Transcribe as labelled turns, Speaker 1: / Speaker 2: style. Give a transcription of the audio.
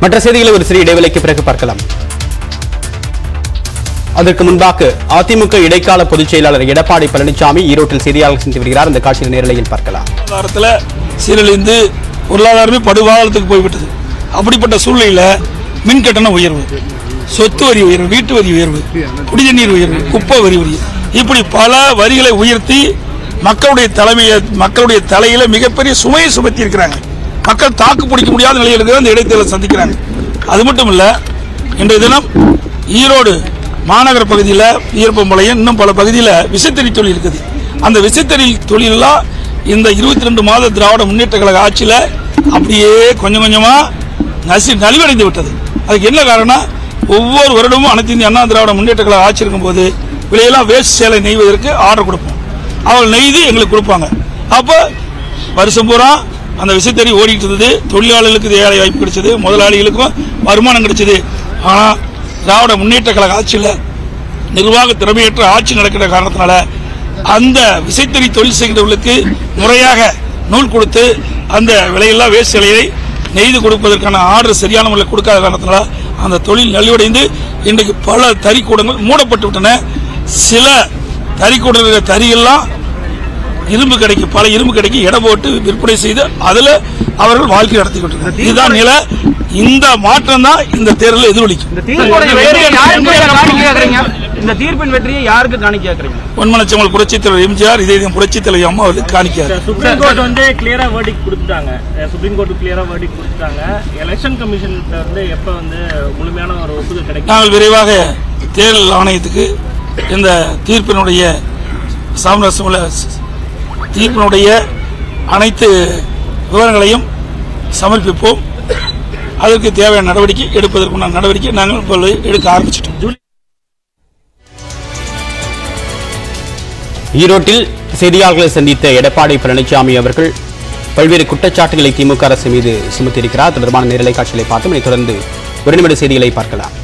Speaker 1: மற்ற செய்திகளை ஒரு சிறிய இடைவெளிக்கு பிறகு பார்க்கலாம் அதற்கு முன்பாக அதிமுக இடைக்கால பொதுச் செயலாளர் எடப்பாடி பழனிசாமி ஈரோட்டில் செய்தியாளர்கள் சந்தித்து வருகிறார் இந்த காட்சியை நேரலையில் பார்க்கலாம்
Speaker 2: பொருளாதாரத்தில் சீரழிந்து பொருளாதாரமே படுகாலத்துக்கு போய்விட்டது அப்படிப்பட்ட சூழ்நிலையில் மின் கட்டண உயர்வு சொத்து வரி உயர்வு வீட்டு வரி உயர்வு குடிநீர் உயர்வு குப்பை வரி உயர்வு இப்படி பல வரிகளை உயர்த்தி மக்களுடைய தலைமையை மக்களுடைய தலையில மிகப்பெரிய சுமையை சுமத்தி இருக்கிறாங்க மக்கள் தாக்கு பிடிக்க முடியாத நிலையில் இருக்கிற அந்த இடைத்தேர்தலை சந்திக்கிறாங்க அது மட்டும் இல்ல இன்றைய தினம் ஈரோடு மாநகர பகுதியில் ஈரப்பம்பாளையம் இன்னும் பல பகுதியில் விசைத்தறி தொழில் இருக்குது அந்த விசைத்தறி தொழிலெல்லாம் இந்த இருபத்தி ரெண்டு மாத திராவிட முன்னேற்ற கழக ஆட்சியில் அப்படியே கொஞ்சம் கொஞ்சமா நசி நலிவடைந்து விட்டது அதுக்கு என்ன காரணம் ஒவ்வொரு வருடமும் அனைத்து இந்திய அண்ணா திராவிட முன்னேற்ற கழக ஆட்சி இருக்கும்போது விலையெல்லாம் வேஸ்ட் சேலை நெய்வதற்கு ஆர்டர் கொடுப்போம் அவள் நெய்து எங்களுக்கு கொடுப்பாங்க அப்போ வருஷம் பூரா அந்த விசைத்தறி ஓடிட்டு இருந்தது தொழிலாளர்களுக்கு வேலை வாய்ப்பு கிடைச்சது முதலாளிகளுக்கும் வருமானம் கிடைச்சது ஆனால் திராவிட முன்னேற்ற கழக ஆட்சியில் நிர்வாக திறமையற்ற ஆட்சி நடக்கிற காரணத்தினால அந்த விசைத்தறி தொழில் செய்கிறவர்களுக்கு முறையாக நூல் கொடுத்து அந்த விலையில்லா வேஸ்ட் சிலையை நெய்து கொடுப்பதற்கான ஆர்டர் சரியான முறையில் கொடுக்காத காரணத்தினால அந்த தொழில் நலிவடைந்து இன்றைக்கு பல தறிக்கூடங்கள் மூடப்பட்டு விட்டன சில தறிக்கூடங்கள் தறியெல்லாம் இரும்பு கடைக்கு பல இரும்பு கடைக்கு எடை போட்டு விற்பனை செய்து அதுல அவர்கள் வாழ்க்கை நடத்தி கொண்டிருக்கிறார் இதுதான் நிலை இந்த மாற்றம் தான் இந்த தேர்தலில் எதிரொலிக்கும்
Speaker 3: இந்த தீர்ப்பின் வெற்றியை யாருக்கு காணிக்க கேக்குறீங்க இந்த தீர்ப்பின் வெற்றியை யாருக்கு காணிக்க கேக்குறீங்க
Speaker 2: பொன்மனச்சமல் புரட்சித் தலைவர் எம்ஜிஆர் இதே புரட்சித் தலைவர் அம்மா அவர்களுக்கு காணிக்கார்
Speaker 4: சுப்ரீம் கோர்ட் வந்து கிளியரா வேர்டிக் கொடுத்துட்டாங்க அஹ் சுப்ரீம் கோர்ட் கிளியரா வேர்டிக் கொடுத்துட்டாங்க எலெக்ஷன் கமிஷன் வந்து எப்ப வந்து முழுமையான ஒரு ஒப்புதல் கிடைக்கும்
Speaker 2: நாங்கள் விரைவாக தேர்தல் ஆணையத்துக்கு இந்த தீர்ப்பினுடைய சாமரசமுள்ள தீர்ப்பினுடைய அனைத்து விவரங்களையும் சமர்ப்பிப்போம் அதற்கு தேவையான நடவடிக்கை எடுப்பதற்குண்டான நடவடிக்கை நாங்கள் இப்பொழுது எடுக்க ஆரம்பிச்சிட்டோம்
Speaker 1: ஈரோட்டில் செய்தியாளர்களை சந்தித்த எடப்பாடி பழனிசாமி அவர்கள் பல்வேறு குற்றச்சாட்டுகளை திமுக அரசு மீது சுமத்தியிருக்கிறார் தொடர்பான நேரலை காட்சிகளை பார்த்தோம் இதைத் தொடர்ந்து ஒரு நிமிட செய்திகளை பார்க்கலாம்